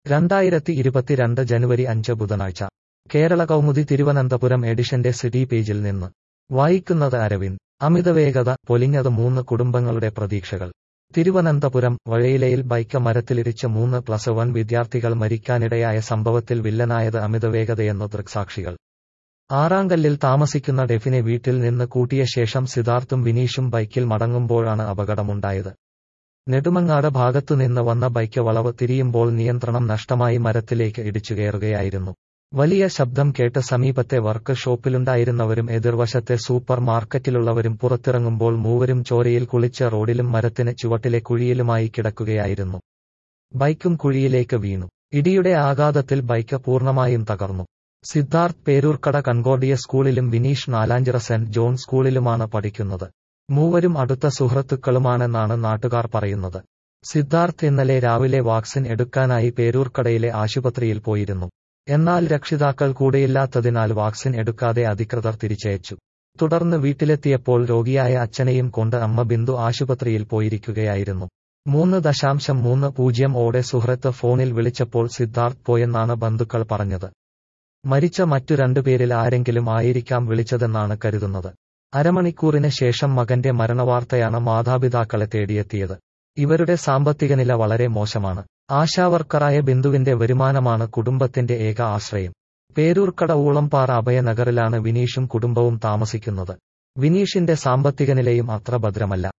രണ്ടായിരത്തി ഇരുപത്തിരണ്ട് ജനുവരി അഞ്ച് ബുധനാഴ്ച കേരള കൗമുദി തിരുവനന്തപുരം എഡിഷന്റെ സിറ്റി പേജിൽ നിന്ന് വായിക്കുന്നത് അരവിന്ദ് അമിതവേഗത പൊലിഞ്ഞത് മൂന്ന് കുടുംബങ്ങളുടെ പ്രതീക്ഷകൾ തിരുവനന്തപുരം വഴയിലയിൽ ബൈക്ക് മരത്തിലിടിച്ച് മൂന്ന് പ്ലസ് വൺ വിദ്യാർത്ഥികൾ മരിക്കാനിടയായ സംഭവത്തിൽ വില്ലനായത് അമിതവേഗതയെന്നു ദൃക്സാക്ഷികൾ ആറാങ്കല്ലിൽ താമസിക്കുന്ന ഡെഫിനെ വീട്ടിൽ നിന്ന് കൂട്ടിയ ശേഷം സിദ്ധാർത്ഥും വിനീഷും ബൈക്കിൽ മടങ്ങുമ്പോഴാണ് അപകടമുണ്ടായത് നെടുമങ്ങാട് ഭാഗത്തുനിന്ന് വന്ന ബൈക്ക് വളവ് തിരിയുമ്പോൾ നിയന്ത്രണം നഷ്ടമായി മരത്തിലേക്ക് ഇടിച്ചുകയറുകയായിരുന്നു വലിയ ശബ്ദം കേട്ട് സമീപത്തെ വർക്ക് ഷോപ്പിലുണ്ടായിരുന്നവരും എതിർവശത്തെ സൂപ്പർ മാർക്കറ്റിലുള്ളവരും പുറത്തിറങ്ങുമ്പോൾ മൂവരും ചോരയിൽ കുളിച്ച് റോഡിലും മരത്തിന് ചുവട്ടിലെ കുഴിയിലുമായി കിടക്കുകയായിരുന്നു ബൈക്കും കുഴിയിലേക്ക് വീണു ഇടിയുടെ ആഘാതത്തിൽ ബൈക്ക് പൂർണ്ണമായും തകർന്നു സിദ്ധാർത്ഥ് പേരൂർക്കട കൺകോർഡിയ സ്കൂളിലും വിനീഷ് നാലാഞ്ചിറ സെന്റ് ജോൺ സ്കൂളിലുമാണ് പഠിക്കുന്നത് മൂവരും അടുത്ത സുഹൃത്തുക്കളുമാണെന്നാണ് നാട്ടുകാർ പറയുന്നത് സിദ്ധാർത്ഥ് ഇന്നലെ രാവിലെ വാക്സിൻ എടുക്കാനായി പേരൂർക്കടയിലെ ആശുപത്രിയിൽ പോയിരുന്നു എന്നാൽ രക്ഷിതാക്കൾ കൂടെയില്ലാത്തതിനാൽ വാക്സിൻ എടുക്കാതെ അധികൃതർ തിരിച്ചയച്ചു തുടർന്ന് വീട്ടിലെത്തിയപ്പോൾ രോഗിയായ അച്ഛനെയും കൊണ്ട് അമ്മ ബിന്ദു ആശുപത്രിയിൽ പോയിരിക്കുകയായിരുന്നു മൂന്ന് ദശാംശം മൂന്ന് പൂജ്യം ഓടെ സുഹൃത്ത് ഫോണിൽ വിളിച്ചപ്പോൾ സിദ്ധാർത്ഥ് പോയെന്നാണ് ബന്ധുക്കൾ പറഞ്ഞത് മരിച്ച മറ്റു രണ്ടുപേരിൽ ആരെങ്കിലും ആയിരിക്കാം വിളിച്ചതെന്നാണ് കരുതുന്നത് അരമണിക്കൂറിന് ശേഷം മകന്റെ മരണവാർത്തയാണ് മാതാപിതാക്കളെ തേടിയെത്തിയത് ഇവരുടെ സാമ്പത്തിക നില വളരെ മോശമാണ് ആശാവർക്കറായ ബിന്ദുവിന്റെ വരുമാനമാണ് കുടുംബത്തിന്റെ ഏക ആശ്രയം പേരൂർക്കട ഊളംപാറ അഭയനഗറിലാണ് വിനീഷും കുടുംബവും താമസിക്കുന്നത് വിനീഷിന്റെ സാമ്പത്തിക നിലയും അത്ര ഭദ്രമല്ല